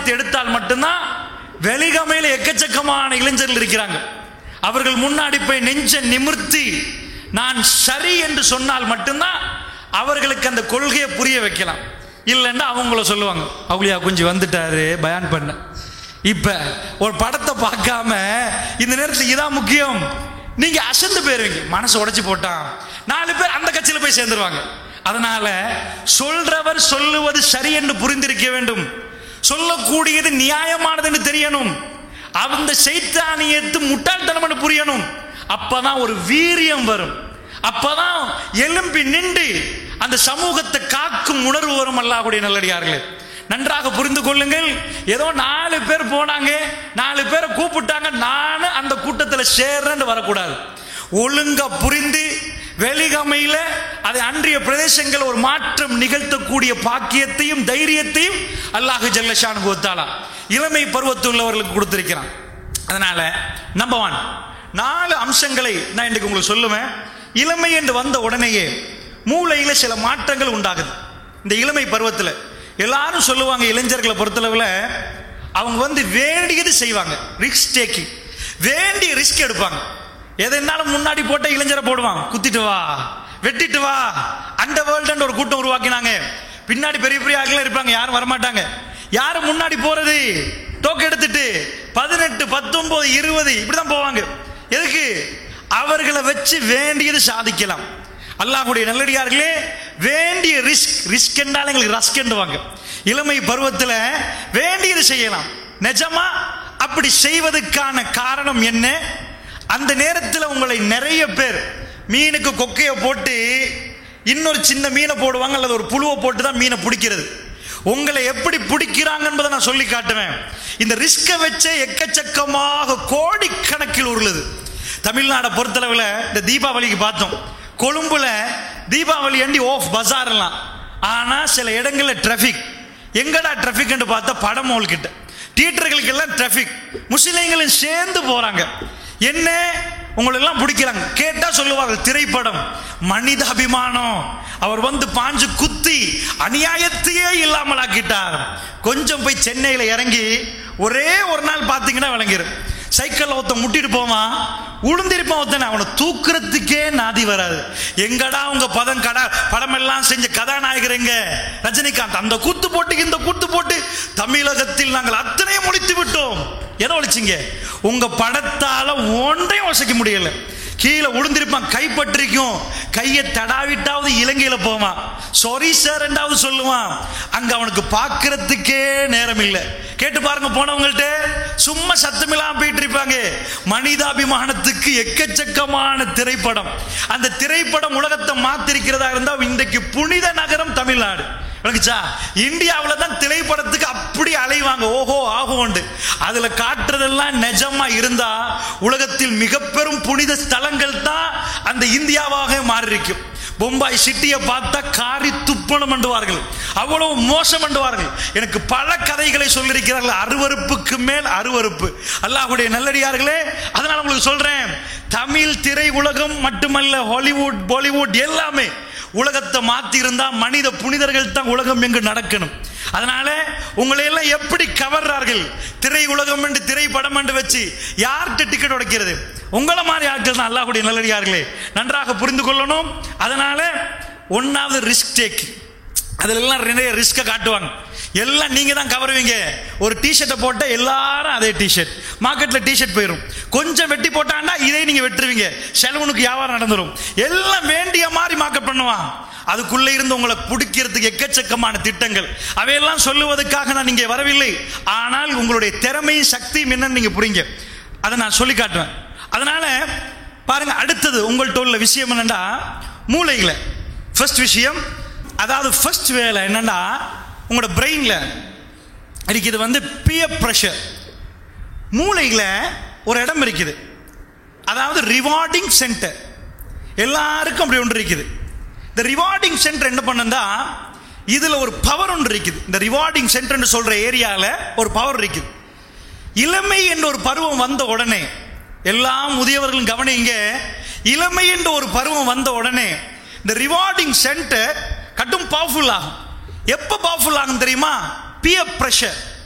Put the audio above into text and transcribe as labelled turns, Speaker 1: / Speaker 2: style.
Speaker 1: உதாரணத்தை எடுத்தால் மட்டும்தான் வெளிகமையில எக்கச்சக்கமான இளைஞர்கள் இருக்கிறாங்க அவர்கள் முன்னாடி போய் நெஞ்ச நிமிர்த்தி நான் சரி என்று சொன்னால் மட்டும்தான் அவர்களுக்கு அந்த கொள்கையை புரிய வைக்கலாம் இல்லைன்னா அவங்கள சொல்லுவாங்க அவளியா கொஞ்சம் வந்துட்டாரு பயான் பண்ண இப்ப ஒரு படத்தை பார்க்காம இந்த நேரத்தில் இதான் முக்கியம் நீங்க அசந்து போயிருவீங்க மனசு உடைச்சு போட்டான் நாலு பேர் அந்த கட்சியில போய் சேர்ந்துருவாங்க அதனால சொல்றவர் சொல்லுவது சரி என்று புரிந்திருக்க வேண்டும் சொல்லக்கூடியது நியாயமானது என்று தெரியணும் அந்த சைத்தானியத்து முட்டாள்தனம் என்று புரியணும் அப்பதான் ஒரு வீரியம் வரும் அப்பதான் எலும்பி நின்று அந்த சமூகத்தை காக்கும் உணர்வு வரும் அல்லாஹ்வுடைய நல்லடியார்களே நன்றாக புரிந்து கொள்ளுங்கள் ஏதோ நாலு பேர் போனாங்க நாலு பேரை கூப்பிட்டாங்க நானும் அந்த கூட்டத்தில் சேர்றேன்னு வரக்கூடாது ஒழுங்கா புரிந்து வெளிகமையில அதை அன்றைய பிரதேசங்கள் ஒரு மாற்றம் நிகழ்த்தக்கூடிய பாக்கியத்தையும் தைரியத்தையும் அல்லாஹ் ஜல்லஷான் கோத்தாலா இளமை பருவத்தில் உள்ளவர்களுக்கு கொடுத்திருக்கிறான் அதனால நம்பர் ஒன் நாலு அம்சங்களை நான் இன்றைக்கு உங்களுக்கு சொல்லுவேன் இளமை என்று வந்த உடனேயே மூளையில சில மாற்றங்கள் உண்டாகுது இந்த இளமை பருவத்தில் எல்லாரும் சொல்லுவாங்க இளைஞர்களை பொறுத்தளவில் அவங்க வந்து வேண்டியது செய்வாங்க ரிஸ்க் டேக்கிங் வேண்டிய ரிஸ்க் எடுப்பாங்க எதுனாலும் முன்னாடி போட்ட இளைஞரை போடுவான் குத்திட்டு வா வெட்டிட்டு வா அந்த வேர்ல்டு ஒரு கூட்டம் உருவாக்கினாங்க பின்னாடி பெரிய பெரிய ஆட்கள் இருப்பாங்க யாரும் வரமாட்டாங்க யாரும் முன்னாடி போறது டோக்கு எடுத்துட்டு பதினெட்டு பத்தொன்பது இருபது இப்படிதான் போவாங்க எதுக்கு அவர்களை வச்சு வேண்டியது சாதிக்கலாம் அல்லாஹ்வுடைய நல்லடியார்களே வேண்டிய ரிஸ்க் ரிஸ்க் என்றால் எங்களுக்கு ரஸ்க் என்றுவாங்க இளமை பருவத்தில் வேண்டியது செய்யலாம் நிஜமா அப்படி செய்வதற்கான காரணம் என்ன அந்த நேரத்தில் உங்களை நிறைய பேர் மீனுக்கு கொக்கையை போட்டு இன்னொரு சின்ன மீனை போடுவாங்க அல்லது ஒரு புழுவை போட்டு தான் மீனை பிடிக்கிறது உங்களை எப்படி பிடிக்கிறாங்க என்பதை நான் சொல்லி காட்டுவேன் இந்த ரிஸ்கை வச்சே எக்கச்சக்கமாக கோடிக்கணக்கில் உருளுது தமிழ்நாடை பொறுத்தளவில் இந்த தீபாவளிக்கு பார்த்தோம் கொழும்புல தீபாவளி அண்டி ஓஃப் பஜார்லாம் ஆனா சில இடங்கள்ல டிராஃபிக் எங்கடா டிராஃபிக் பார்த்தா படமோல் கிட்ட தியேட்டர்களுக்கு எல்லாம் டிராஃபிக் முஸ்லிம்களும் சேர்ந்து போறாங்க என்ன உங்களெல்லாம் பிடிக்கிறாங்க கேட்டா சொல்லுவார்கள் திரைப்படம் மனித அபிமானம் அவர் வந்து பாஞ்சு குத்தி அநியாயத்தையே இல்லாமல் ஆக்கிட்டார் கொஞ்சம் போய் சென்னையில இறங்கி ஒரே ஒரு நாள் பார்த்தீங்கன்னா விளங்கிடும் சைக்கிள் ஒருத்தன் முட்டிட்டு போவான் உளுந்திருப்பான் ஒருத்தன் அவனை தூக்குறதுக்கே நாதி வராது எங்கடா உங்க பதம் கடா படம் எல்லாம் செஞ்ச கதாநாயகர் எங்க ரஜினிகாந்த் அந்த கூத்து போட்டு இந்த கூத்து போட்டு தமிழகத்தில் நாங்கள் அத்தனையும் முடித்து விட்டோம் எதை ஒழிச்சிங்க உங்க படத்தால ஒன்றையும் வசிக்க முடியல கீழே உளுந்திருப்பான் கைப்பற்றிக்கும் கையை தடாவிட்டாவது இலங்கையில போவான் சாரி சார் ரெண்டாவது சொல்லுவான் அங்க அவனுக்கு பார்க்கறதுக்கே நேரம் இல்லை கேட்டு பாருங்க போனவங்கள்ட்ட சும்மா சத்தமில்லாம போயிட்டு இருப்பாங்க மனிதாபிமானத்துக்கு எக்கச்சக்கமான திரைப்படம் அந்த திரைப்படம் உலகத்தை மாத்திருக்கிறதா இருந்தா இன்றைக்கு புனித நகரம் தமிழ்நாடு விளங்குச்சா இந்தியாவில் தான் திரைப்படத்துக்கு அப்படி அலைவாங்க ஓஹோ ஆகோண்டு அதுல காட்டுறதெல்லாம் நிஜமா இருந்தா உலகத்தில் மிக பெரும் புனித ஸ்தலங்கள் தான் அந்த இந்தியாவாக மாறி இருக்கும் பொம்பாய் சிட்டியை பார்த்தா காரி துப்பணம் பண்ணுவார்கள் அவ்வளவு மோசம் பண்ணுவார்கள் எனக்கு பல கதைகளை சொல்லியிருக்கிறார்கள் அருவருப்புக்கு மேல் அருவருப்பு அல்லாஹ்வுடைய நல்லடியார்களே அதனால உங்களுக்கு சொல்றேன் தமிழ் திரை உலகம் மட்டுமல்ல ஹாலிவுட் பாலிவுட் எல்லாமே உலகத்தை மாத்தி இருந்தா மனித புனிதர்கள் தான் உலகம் எங்கு நடக்கணும் அதனால உங்களை எல்லாம் எப்படி கவர்றார்கள் திரை உலகம் என்று திரைப்படம் என்று வச்சு யார்கிட்ட டிக்கெட் உடைக்கிறது உங்களை மாதிரி ஆட்கள் தான் அல்லாஹ்வுடைய நல்லடியார்களே நன்றாக புரிந்து கொள்ளணும் அதனால ஒன்னாவது ரிஸ்க் டேக்கிங் அதுல எல்லாம் நிறைய ரிஸ்கை காட்டுவாங்க எல்லாம் நீங்க தான் கவருவீங்க ஒரு டிஷர்ட்டை போட்ட எல்லாரும் அதே டிஷர்ட் மார்க்கெட்ல டிஷர்ட் போயிடும் கொஞ்சம் வெட்டி போட்டாண்டா இதை நீங்க வெட்டுருவீங்க செலவுனுக்கு வியாபாரம் நடந்துரும் எல்லாம் வேண்டிய மாதிரி மார்க்கெட் பண்ணுவான் அதுக்குள்ள இருந்து உங்களை பிடிக்கிறதுக்கு எக்கச்சக்கமான திட்டங்கள் அவையெல்லாம் சொல்லுவதற்காக நான் இங்கே வரவில்லை ஆனால் உங்களுடைய திறமையும் சக்தியும் என்னன்னு நீங்க புரிங்க அதை நான் சொல்லி காட்டுவேன் அதனால பாருங்க அடுத்தது உங்கள்கிட்ட உள்ள விஷயம் என்னன்னா மூளைகளை ஃபர்ஸ்ட் விஷயம் அதாவது ஃபர்ஸ்ட் வேலை என்னன்னா உங்களோட பிரெயின்ல இருக்குது வந்து பியர் ப்ரெஷர் மூளையில் ஒரு இடம் இருக்குது அதாவது ரிவார்டிங் சென்டர் எல்லாருக்கும் அப்படி ஒன்று இருக்குது இந்த ரிவார்டிங் சென்டர் என்ன பண்ணுந்தா இதுல ஒரு பவர் ஒன்று இருக்குது இந்த ரிவார்டிங் சென்டர்னு சொல்ற ஏரியால ஒரு பவர் இருக்குது இளமை என்ற ஒரு பருவம் வந்த உடனே எல்லா முதியவர்களும் கவனிங்க இளமை என்ற ஒரு பருவம் வந்த உடனே இந்த ரிவார்டிங் சென்டர் கட்டும் பவர்ஃபுல் ஆகும் எப்ப பவர்ஃபுல் ஆகும் தெரியுமா பியர் பிரஷர்